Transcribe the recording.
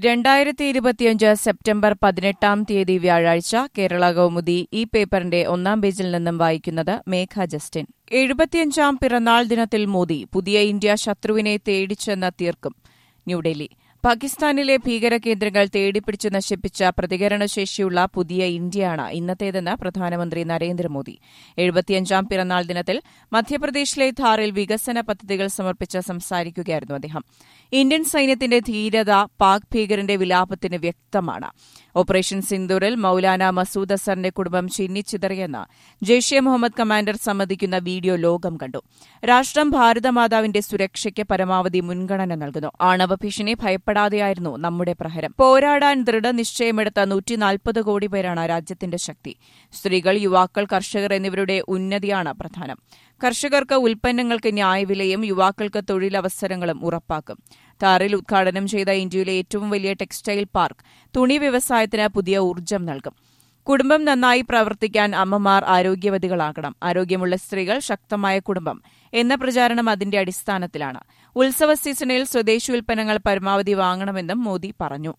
രണ്ടായിരത്തി ഇരുപത്തിയഞ്ച് സെപ്റ്റംബർ പതിനെട്ടാം തീയതി വ്യാഴാഴ്ച കേരള കൗമുദി ഈ പേപ്പറിന്റെ ഒന്നാം പേജിൽ നിന്നും വായിക്കുന്നത് മേഘ ജസ്റ്റിൻ എഴുപത്തിയഞ്ചാം പിറന്നാൾ ദിനത്തിൽ മോദി പുതിയ ഇന്ത്യ ശത്രുവിനെ തേടിച്ചെന്ന് തീർക്കും ന്യൂഡൽഹി പാകിസ്ഥാനിലെ ഭീകരകേന്ദ്രങ്ങൾ തേടിപ്പിടിച്ച് നശിപ്പിച്ച പ്രതികരണശേഷിയുള്ള പുതിയ ഇന്ത്യയാണ് ഇന്നത്തേതെന്ന് പ്രധാനമന്ത്രി നരേന്ദ്രമോദി എഴുപത്തിയഞ്ചാം പിറന്നാൾ ദിനത്തിൽ മധ്യപ്രദേശിലെ ധാറിൽ വികസന പദ്ധതികൾ സമർപ്പിച്ച് സംസാരിക്കുകയായിരുന്നു അദ്ദേഹം ഇന്ത്യൻ സൈന്യത്തിന്റെ ധീരത പാക് ഭീകരന്റെ വിലാപത്തിന് വ്യക്തമാണ് ഓപ്പറേഷൻ സിന്ദൂറിൽ മൌലാന മസൂദ് അസറിന്റെ കുടുംബം ചിന്നിച്ചിതറിയെന്ന് ജെയ്ഷെ മുഹമ്മദ് കമാൻഡർ സമ്മതിക്കുന്ന വീഡിയോ ലോകം കണ്ടു രാഷ്ട്രം ഭാരതമാതാവിന്റെ സുരക്ഷയ്ക്ക് പരമാവധി മുൻഗണന നൽകുന്നു ആണവ ഭീഷണി ഭയപ്പെടാതെയായിരുന്നു നമ്മുടെ പ്രഹരം പോരാടാൻ ദൃഢനിശ്ചയമെടുത്ത നൂറ്റിനാൽപ്പത് കോടി പേരാണ് രാജ്യത്തിന്റെ ശക്തി സ്ത്രീകൾ യുവാക്കൾ കർഷകർ എന്നിവരുടെ ഉന്നതിയാണ് പ്രധാനം കർഷകർക്ക് ഉൽപ്പന്നങ്ങൾക്ക് ന്യായവിലയും യുവാക്കൾക്ക് തൊഴിലവസരങ്ങളും ഉറപ്പാക്കും ധാറിൽ ഉദ്ഘാടനം ചെയ്ത ഇന്ത്യയിലെ ഏറ്റവും വലിയ ടെക്സ്റ്റൈൽ പാർക്ക് തുണി വ്യവസായത്തിന് പുതിയ ഊർജ്ജം നൽകും കുടുംബം നന്നായി പ്രവർത്തിക്കാൻ അമ്മമാർ ആരോഗ്യവതികളാകണം ആരോഗ്യമുള്ള സ്ത്രീകൾ ശക്തമായ കുടുംബം എന്ന പ്രചാരണം അതിന്റെ അടിസ്ഥാനത്തിലാണ് ഉത്സവ സീസണിൽ സ്വദേശി ഉൽപ്പന്നങ്ങൾ പരമാവധി വാങ്ങണമെന്നും മോദി പറഞ്ഞു